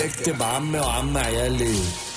اكتب عمي وعم عيالي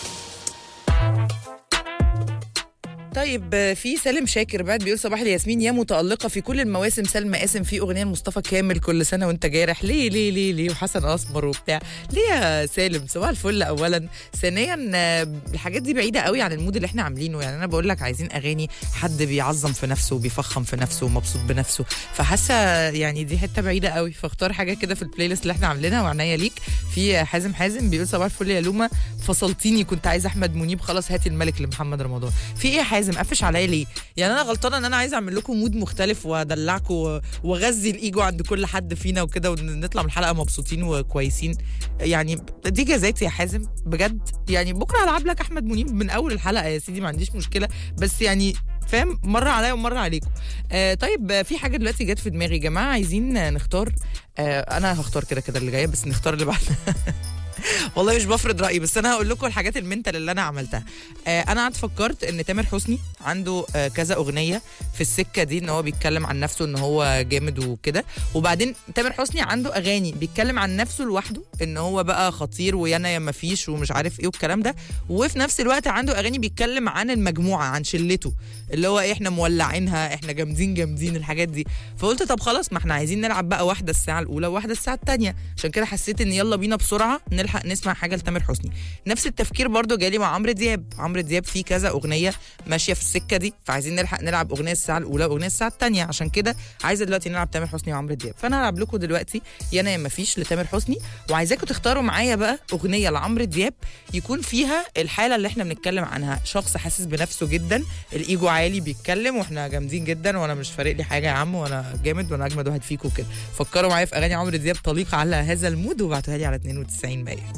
طيب آه، في سالم شاكر بعد بيقول صباح الياسمين يا متألقة في كل المواسم سلمى قاسم في أغنية مصطفى كامل كل سنة وأنت جارح ليه ليه ليه ليه وحسن أسمر وبتاع ليه يا سالم صباح الفل أولا ثانيا آه، الحاجات دي بعيدة قوي عن المود اللي احنا عاملينه يعني أنا بقول لك عايزين أغاني حد بيعظم في نفسه وبيفخم في نفسه ومبسوط بنفسه فحاسة يعني دي حتة بعيدة قوي فاختار حاجة كده في البلاي ليست اللي احنا عاملينها وعناية ليك في حازم حازم بيقول صباح الفل يا لومة فصلتيني كنت عايز أحمد منيب خلاص هاتي الملك لمحمد رمضان في ايه يا حازم قفش عليا ليه يعني انا غلطانه ان انا عايزه اعمل لكم مود مختلف وادلعكم و- واغذي الايجو عند كل حد فينا وكده ونطلع من الحلقه مبسوطين وكويسين يعني دي جزاتي يا حازم بجد يعني بكره هلعب لك احمد منيب من اول الحلقه يا سيدي ما عنديش مشكله بس يعني فاهم مره عليا ومره عليكم آه طيب آه، في حاجه دلوقتي جت في دماغي يا جماعه عايزين آه، نختار آه انا هختار كده كده اللي جايه بس نختار اللي بعدها والله مش بفرض رايي بس انا هقول لكم الحاجات المنتال اللي انا عملتها آه انا قعدت فكرت ان تامر حسني عنده آه كذا اغنيه في السكه دي ان هو بيتكلم عن نفسه ان هو جامد وكده وبعدين تامر حسني عنده اغاني بيتكلم عن نفسه لوحده ان هو بقى خطير ويانا يا ما فيش ومش عارف ايه والكلام ده وفي نفس الوقت عنده اغاني بيتكلم عن المجموعه عن شلته اللي هو ايه احنا مولعينها احنا جامدين جامدين الحاجات دي فقلت طب خلاص ما احنا عايزين نلعب بقى واحده الساعه الاولى وواحده الساعه الثانيه عشان كده حسيت ان يلا بينا بسرعه نلحق نسمع حاجه لتامر حسني نفس التفكير برضو جالي مع عمرو دياب عمرو دياب فيه كذا اغنيه ماشيه في السكه دي فعايزين نلحق نلعب اغنيه الساعه الاولى واغنيه الساعه الثانيه عشان كده عايزه دلوقتي نلعب تامر حسني وعمرو دياب فانا هلعب لكم دلوقتي يا انا يا ما فيش لتامر حسني وعايزاكم تختاروا معايا بقى اغنيه لعمرو دياب يكون فيها الحاله اللي احنا بنتكلم عنها شخص حاسس بنفسه جدا الايجو عالي بيتكلم واحنا جامدين جدا وانا مش فارق لي حاجه يا عم وانا جامد وانا اجمد واحد فيكم كده فكروا معايا في اغاني عمرو دياب طليقه على هذا المود وابعتوها لي على 92 بقى